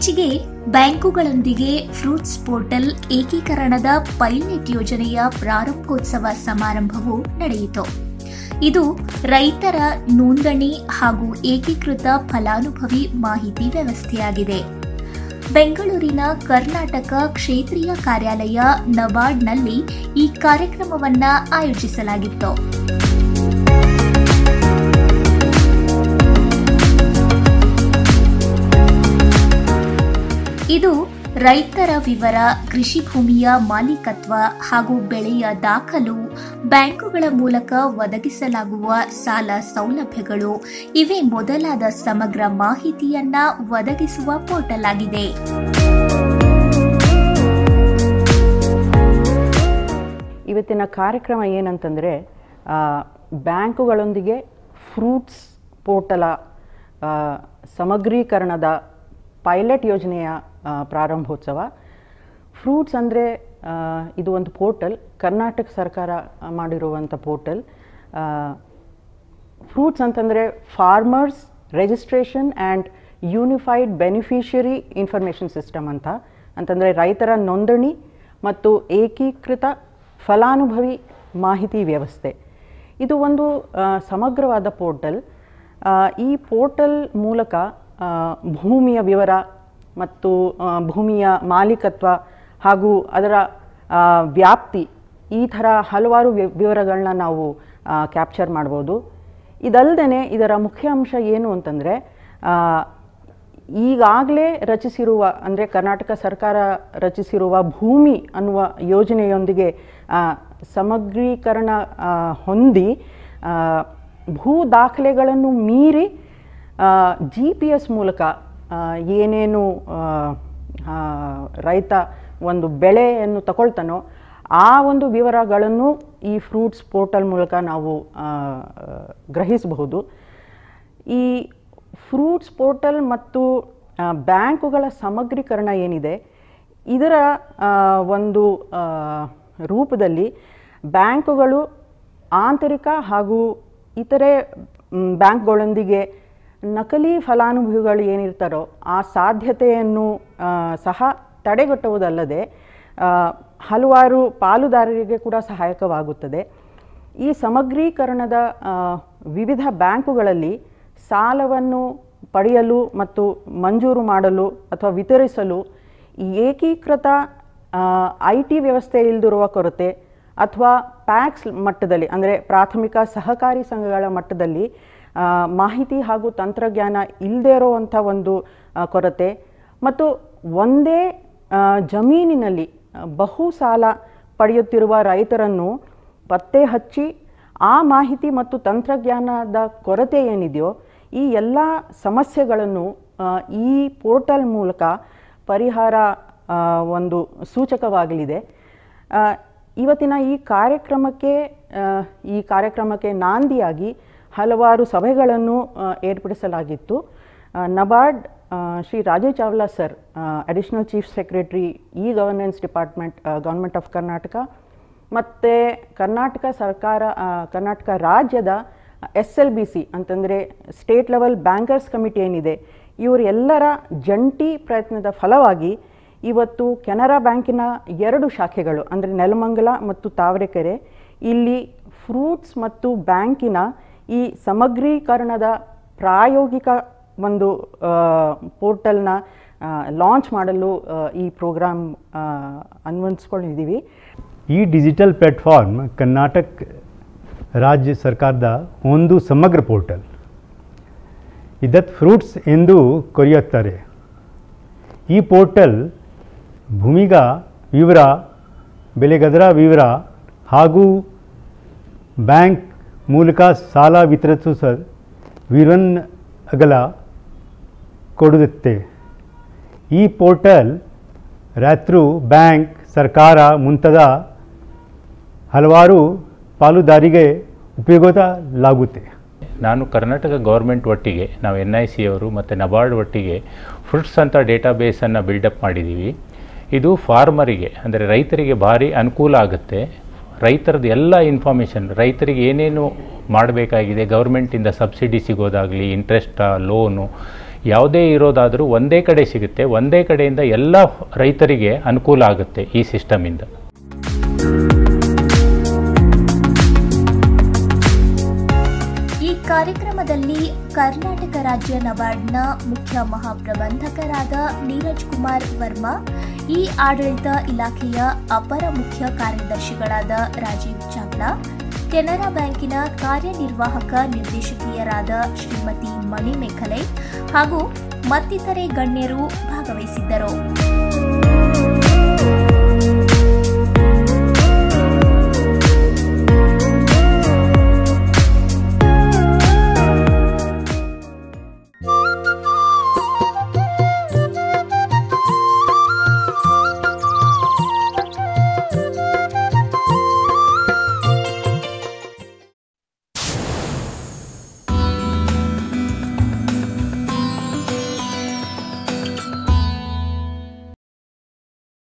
ಇತ್ತೀಚೆಗೆ ಬ್ಯಾಂಕುಗಳೊಂದಿಗೆ fruits portal ಏಕೀಕರಣದ ಪೈಲಟ್ ಯೋಜನೆಯ ಪ್ರಾರಂಭೋತ್ಸವ ಸಮಾರಂಭವು ನಡೆಯಿತು ಇದು ರೈತರ ನೋಂದಣಿ ಹಾಗೂ ಏಕೀಕೃತ ಫಲಾನುಭವಿ ಮಾಹಿತಿ ವ್ಯವಸ್ಥೆಯಾಗಿದೆ ಬೆಂಗಳೂರಿನ ಕರ್ನಾಟಕ ಕ್ಷೇತ್ರೀಯ ಕಾರ್ಯಾಲಯ ನಬಾರ್ಡ್ನಲ್ಲಿ ಈ ಕಾರ್ಯಕ್ರಮವನ್ನ ಆಯೋಜಿಸಲಾಗಿತ್ತು ಇದು ರೈತರ ವಿವರ ಕೃಷಿ ಭೂಮಿಯ ಮಾಲೀಕತ್ವ ಹಾಗೂ ಬೆಳೆಯ ದಾಖಲು ಬ್ಯಾಂಕುಗಳ ಮೂಲಕ ಒದಗಿಸಲಾಗುವ ಸಾಲ ಸೌಲಭ್ಯಗಳು ಇವೇ ಮೊದಲಾದ ಸಮಗ್ರ ಮಾಹಿತಿಯನ್ನ ಒದಗಿಸುವ ಪೋರ್ಟಲ್ ಆಗಿದೆ ಇವತ್ತಿನ ಕಾರ್ಯಕ್ರಮ ಏನಂತಂದರೆ ಬ್ಯಾಂಕುಗಳೊಂದಿಗೆ ಫ್ರೂಟ್ಸ್ ಪೋರ್ಟಲ ಆ, ಸಮಗ್ರೀಕರಣದ ಪೈಲಟ್ ಯೋಜನೆಯ ಆ, ಪ್ರಾರಂಭೋತ್ಸವ ಫ್ರೂಟ್ಸ್ ಅಂದರೆ ಇದು ಒಂದು ಪೋರ್ಟಲ್ ಕರ್ನಾಟಕ ಸರ್ಕಾರ ಆ, ಮಾಡಿರುವಂಥ ಪೋರ್ಟಲ್ ಫ್ರೂಟ್ಸ್ ಅಂತಂದರೆ farmers registration and unified beneficiary information system ಅಂತ ಅಂತಂದರೆ ರೈತರ ನೋಂದಣಿ ಮತ್ತು ಏಕೀಕೃತ ಫಲಾನುಭವಿ ಮಾಹಿತಿ ವ್ಯವಸ್ಥೆ ಇದು ಒಂದು ಆ, ಸಮಗ್ರವಾದ ಪೋರ್ಟಲ್ ಆ, ಈ ಪೋರ್ಟಲ್ ಮೂಲಕ ಆ, ಭೂಮಿಯ ವಿವರ ಮತ್ತು ಆ, ಭೂಮಿಯ ಮಾಲೀಕತ್ವ ಹಾಗೂ ಅದರ ಆ, ವ್ಯಾಪ್ತಿ ಈ ಥರ ಹಲವಾರು ವಿ- ವಿವರಗಳನ್ನ ನಾವು ಕ್ಯಾಪ್ಚರ್ ಮಾಡ್ಬೋದು ಇದಲ್ಲದೆ ಇದರ ಮುಖ್ಯ ಅಂಶ ಏನು ಅಂತಂದರೆ ಈಗಾಗಲೇ ರಚಿಸಿರುವ ಅಂದರೆ ಕರ್ನಾಟಕ ಸರ್ಕಾರ ರಚಿಸಿರುವ ಭೂಮಿ ಅನ್ನುವ ಯೋಜನೆಯೊಂದಿಗೆ ಆ, ಸಮಗ್ರೀಕರಣ ಆ, ಹೊಂದಿ ಆ, ಭೂ ದಾಖಲೆಗಳನ್ನು ಮೀರಿ ಜಿ ಪಿ ಎಸ್ ಮೂಲಕ ಆ, ಏನೇನು ಆ, ಆ, ರೈತ ಒಂದು ಬೆಳೆಯನ್ನು ತಗೊಳ್ತಾನೋ ಆ ಒಂದು ವಿವರಗಳನ್ನು ಈ ಫ್ರೂಟ್ಸ್ ಪೋರ್ಟಲ್ ಮೂಲಕ ನಾವು ಆ, ಗ್ರಹಿಸಬಹುದು ಈ ಫ್ರೂಟ್ಸ್ ಪೋರ್ಟಲ್ ಮತ್ತು ಆ, ಬ್ಯಾಂಕುಗಳ ಸಮಗ್ರೀಕರಣ ಏನಿದೆ ಇದರ ಆ, ಒಂದು ಆ, ರೂಪದಲ್ಲಿ ಬ್ಯಾಂಕುಗಳು ಆಂತರಿಕ ಹಾಗೂ ಇತರೆ ಮ್, ಬ್ಯಾಂಕ್ಗಳೊಂದಿಗೆ ನಕಲಿ ಫಲಾನುಭವಿಗಳು ಏನಿರ್ತಾರೋ ಆ ಸಾಧ್ಯತೆಯನ್ನು ಆ, ಸಹ ತಡೆಗಟ್ಟುವುದಲ್ಲದೆ ಆ, ಹಲವಾರು ಪಾಲುದಾರರಿಗೆ ಕೂಡ ಸಹಾಯಕವಾಗುತ್ತದೆ ಈ ಸಮಗ್ರೀಕರಣದ ಆ, ವಿವಿಧ ಬ್ಯಾಂಕುಗಳಲ್ಲಿ ಸಾಲವನ್ನು ಪಡೆಯಲು ಮತ್ತು ಮಂಜೂರು ಮಾಡಲು ಅಥವಾ ವಿತರಿಸಲು ಈ ಏಕೀಕೃತ ಐ ಟಿ ವ್ಯವಸ್ಥೆ ಇಲ್ಲದಿರುವ ಕೊರತೆ ಅಥವಾ ಪ್ಯಾಕ್ಸ್ ಮಟ್ಟದಲ್ಲಿ ಅಂದರೆ ಪ್ರಾಥಮಿಕ ಸಹಕಾರಿ ಸಂಘಗಳ ಮಟ್ಟದಲ್ಲಿ ಆ, ಮಾಹಿತಿ ಹಾಗೂ ತಂತ್ರಜ್ಞಾನ ಇಲ್ಲದೇ ಇರುವಂಥ ಒಂದು ಆ, ಕೊರತೆ ಮತ್ತು ಒಂದೇ ಆ, ಜಮೀನಿನಲ್ಲಿ ಆ, ಬಹು ಸಾಲ ಪಡೆಯುತ್ತಿರುವ ರೈತರನ್ನು ಪತ್ತೆ ಹಚ್ಚಿ ಆ ಮಾಹಿತಿ ಮತ್ತು ತಂತ್ರಜ್ಞಾನದ ಕೊರತೆ ಏನಿದೆಯೋ ಈ ಎಲ್ಲ ಸಮಸ್ಯೆಗಳನ್ನು ಆ, ಈ ಪೋರ್ಟಲ್ ಮೂಲಕ ಪರಿಹಾರ ಆ, ಒಂದು ಸೂಚಕವಾಗಲಿದೆ ಆ, ಇವತ್ತಿನ ಈ ಕಾರ್ಯಕ್ರಮಕ್ಕೆ ಆ, ಈ ಕಾರ್ಯಕ್ರಮಕ್ಕೆ ನಾಂದಿಯಾಗಿ ಹಲವಾರು ಸಭೆಗಳನ್ನು ಆ, ಏರ್ಪಡಿಸಲಾಗಿತ್ತು ಆ, ನಬಾರ್ಡ್ ಆ, Shri Rajeev Chawla sir additional chief secretary e governance department government of Karnataka ಮತ್ತು ಕರ್ನಾಟಕ ಸರ್ಕಾರ ಆ, ಕರ್ನಾಟಕ ರಾಜ್ಯದ ಎಸ್ ಎಲ್ ಬಿ ಸಿ ಅಂತಂದರೆ ಸ್ಟೇಟ್ ಲೆವೆಲ್ ಬ್ಯಾಂಕರ್ಸ್ ಕಮಿಟಿ ಏನಿದೆ ಇವರೆಲ್ಲರ ಜಂಟಿ ಪ್ರಯತ್ನದ ಫಲವಾಗಿ ಇವತ್ತು ಕೆನರಾ ಬ್ಯಾಂಕಿನ ಎರಡು ಶಾಖೆಗಳು ಅಂದರೆ ನೆಲಮಂಗಲ ಮತ್ತು ತಾವರೆಕೆರೆ ಇಲ್ಲಿ ಫ್ರೂಟ್ಸ್ ಮತ್ತು ಬ್ಯಾಂಕಿನ ಈ ಸಮಗ್ರೀಕರಣದ ಪ್ರಾಯೋಗಿಕ ಒಂದು ಪೋರ್ಟಲ್ನ ಲಾಂಚ್ ಮಾಡಲು ಆ, ಈ ಪ್ರೋಗ್ರಾಮ್ ಅನ್ವಯಿಸ್ಕೊಂಡಿದ್ದೀವಿ ಈ ಡಿಜಿಟಲ್ ಪ್ಲ್ಯಾಟ್ಫಾರ್ಮ್ ಕರ್ನಾಟಕ ರಾಜ್ಯ ಸರ್ಕಾರದ ಒಂದು ಸಮಗ್ರ ಪೋರ್ಟಲ್ ಇದಕ್ಕೆ ಫ್ರೂಟ್ಸ್ ಎಂದು ಕರೆಯುತ್ತಾರೆ ಈ ಪೋರ್ಟಲ್ ಭೂಮಿಗ ವಿವರ ಬೆಳೆಗದರ ವಿವರ ಹಾಗೂ ಬ್ಯಾಂಕ್ ಮೂಲಕ ಸಾಲ ವಿತರಿಸುವ ವಿವರಗಳ ಕೊಡುತ್ತೆ ಈ ಪೋರ್ಟಲ್ ರೈತರು ಬ್ಯಾಂಕ್ ಸರ್ಕಾರ ಮುಂತಾದ ಹಲವಾರು ಪಾಲುದಾರಿಗೆ ಉಪಯೋಗಲಾಗುತ್ತೆ ನಾನು ಕರ್ನಾಟಕ ಗೌರ್ಮೆಂಟ್ ಒಟ್ಟಿಗೆ ನಾವು ಎನ್ ಐ ಸಿ ಅವರು ಮತ್ತು ನಬಾರ್ಡ್ ಒಟ್ಟಿಗೆ ಫ್ರುಟ್ಸ್ ಅಂತ ಡೇಟಾಬೇಸನ್ನು ಬಿಲ್ಡಪ್ ಮಾಡಿದ್ದೀವಿ ಇದು ಫಾರ್ಮರಿಗೆ ಅಂದರೆ ರೈತರಿಗೆ ಭಾರಿ ಅನುಕೂಲ ಆಗುತ್ತೆ ರೈತರದ್ದು ಎಲ್ಲ ಇನ್ಫಾರ್ಮೇಷನ್ ರೈತರಿಗೆ ಏನೇನು ಮಾಡಬೇಕಾಗಿದೆ ಗೌರ್ಮೆಂಟಿಂದ ಸಬ್ಸಿಡಿ ಸಿಗೋದಾಗಲಿ ಇಂಟ್ರೆಸ್ಟ ಲೋನು ಯಾವುದೇ ಇರೋದಾದರೂ ಒಂದೇ ಕಡೆ ಸಿಗುತ್ತೆ ಒಂದೇ ಕಡೆಯಿಂದ ಎಲ್ಲ ರೈತರಿಗೆ ಅನುಕೂಲ ಆಗುತ್ತೆ ಈ ಸಿಸ್ಟಮಿಂದ ಈ ಕಾರ್ಯಕ್ರಮದಲ್ಲಿ ಕರ್ನಾಟಕ ರಾಜ್ಯ ನಬಾರ್ಡ್ನ ಮುಖ್ಯ ಮಹಾಪ್ರಬಂಧಕರಾದ ನೀರಜ್ ಕುಮಾರ್ ವರ್ಮಾ ಈ ಆಡಳಿತ ಇಲಾಖೆಯ ಅಪರ ಮುಖ್ಯ ಕಾರ್ಯದರ್ಶಿಗಳಾದ ರಾಜೀವ್ ಚಾವ್ಲಾ ಕೆನರಾ ಬ್ಯಾಂಕಿನ ಕಾರ್ಯನಿರ್ವಾಹಕ ನಿರ್ದೇಶಕಿಯರಾದ ಶ್ರೀಮತಿ ಮಣಿ ಮೇಖಲೆ ಹಾಗೂ ಮತ್ತಿತರೆ ಗಣ್ಯರು ಭಾಗವಹಿಸಿದ್ದರು